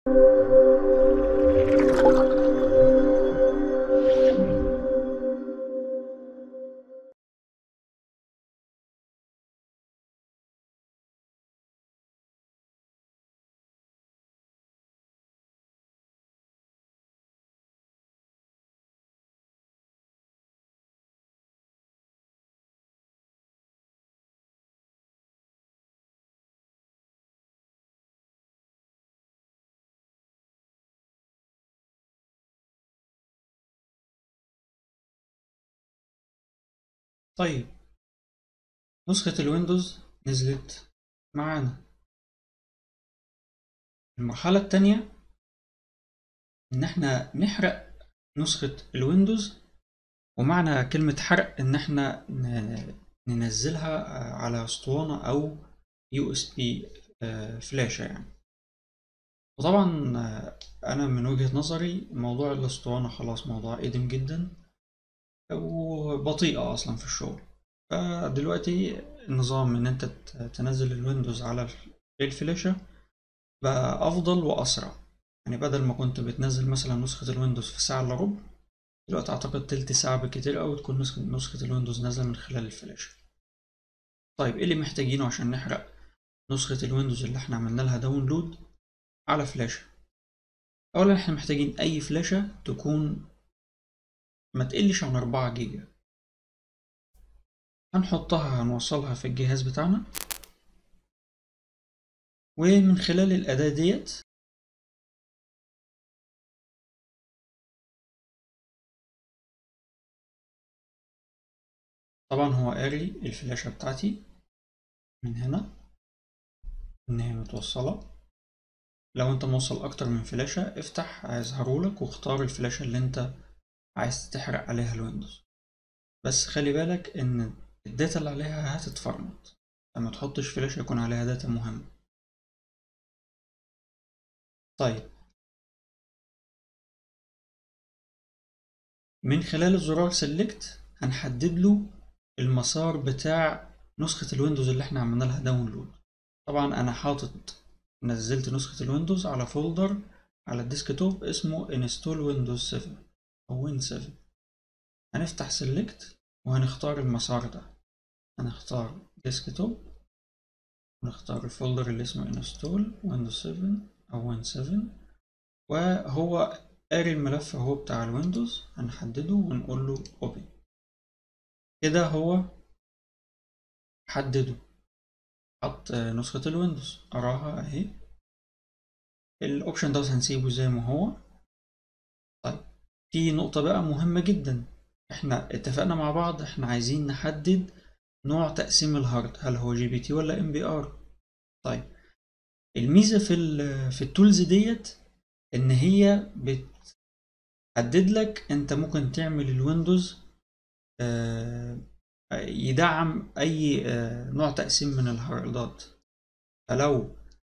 طيب نسخة الويندوز نزلت معانا المرحلة التانية إن إحنا نحرق نسخة الويندوز ومعنى كلمة حرق إن إحنا ننزلها على اسطوانة أو يو اس بي فلاشة يعني وطبعا أنا من وجهة نظري موضوع الاسطوانة خلاص موضوع قديم جدا وبطيئة أصلا في الشغل فدلوقتي النظام إن أنت تنزل الويندوز على الفلاشة بقى أفضل وأسرع يعني بدل ما كنت بتنزل مثلا نسخة الويندوز في ساعة إلا ربع دلوقتي أعتقد تلت ساعة بكتير أوي تكون نسخة الويندوز نازلة من خلال الفلاشة طيب إيه اللي محتاجينه عشان نحرق نسخة الويندوز اللي احنا عملنا لها داونلود على فلاشة أولا احنا محتاجين أي فلاشة تكون ما تقلش عن أربعة جيجا هنحطها هنوصلها في الجهاز بتاعنا ومن خلال الأداة ديت طبعا هو قاري الفلاشة بتاعتي من هنا إن هي متوصلة لو انت موصل أكتر من فلاشة افتح هيظهرولك واختار الفلاشة اللي انت عايز تحرق عليها الويندوز بس خلي بالك ان الداتا اللي عليها هتتفرمط لما تحطش فلاشة يكون عليها داتا مهمة طيب من خلال الزرار سيلكت هنحدد له المسار بتاع نسخة الويندوز اللي احنا عملنا لها داونلود طبعا انا حاطط نزلت نسخة الويندوز على فولدر على الديسكتوب اسمه install windows 7 أو win 7 هنفتح select وهنختار المسار ده هنختار ديسكتوب ونختار الفولدر اللي اسمه install windows 7 أو win 7 وهو قاري الملف اهو بتاع الويندوز هنحدده ونقول له open كده هو حدده حط نسخة الويندوز أراها أهي الأوبشن ده هنسيبه زي ما هو طيب في نقطة بقى مهمة جدا احنا اتفقنا مع بعض احنا عايزين نحدد نوع تقسيم الهارد هل هو جي بي تي ولا ام بي ار طيب الميزة في في التولز ديت ان هي بتحدد لك انت ممكن تعمل الويندوز يدعم اي نوع تقسيم من الهاردات فلو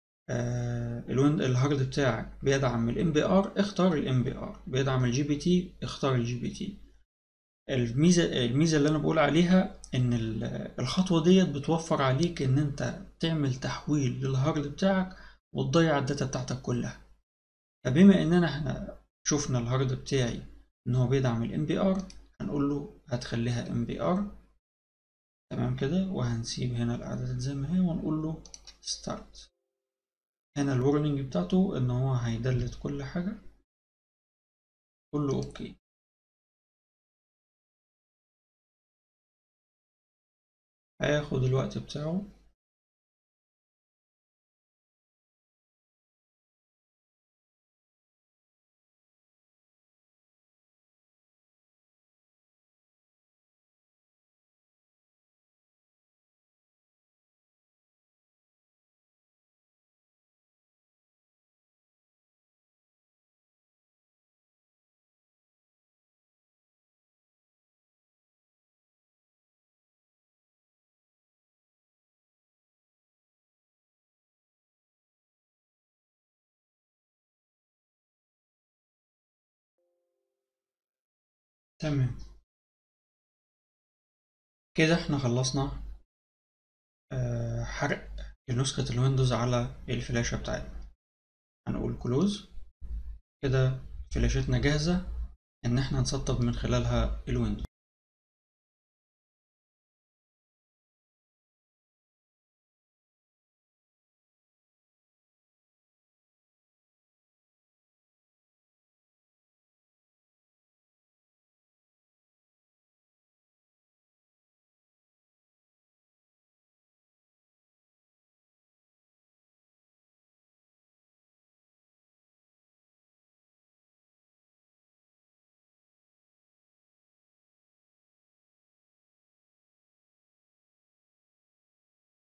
الهارد بتاعك بيدعم الام بي ار اختار الام بي ار بيدعم الجي بي تي اختار الجي بي تي الميزه الميزه اللي انا بقول عليها ان الخطوه ديت بتوفر عليك ان انت تعمل تحويل للهارد بتاعك وتضيع الداتا بتاعتك كلها فبما اننا احنا شفنا الهارد بتاعي ان هو بيدعم الام بي ار هنقول له هتخليها ام بي ار تمام كده وهنسيب هنا الاعدادات زي ما هي ونقول له ستارت هنا الورنينج بتاعته ان هو هيدلت كل حاجة قول له اوكي هياخد الوقت بتاعه تمام كده احنا خلصنا حرق لنسخة الويندوز على الفلاشة بتاعتنا هنقول كلوز كده فلاشتنا جاهزة ان احنا نسطب من خلالها الويندوز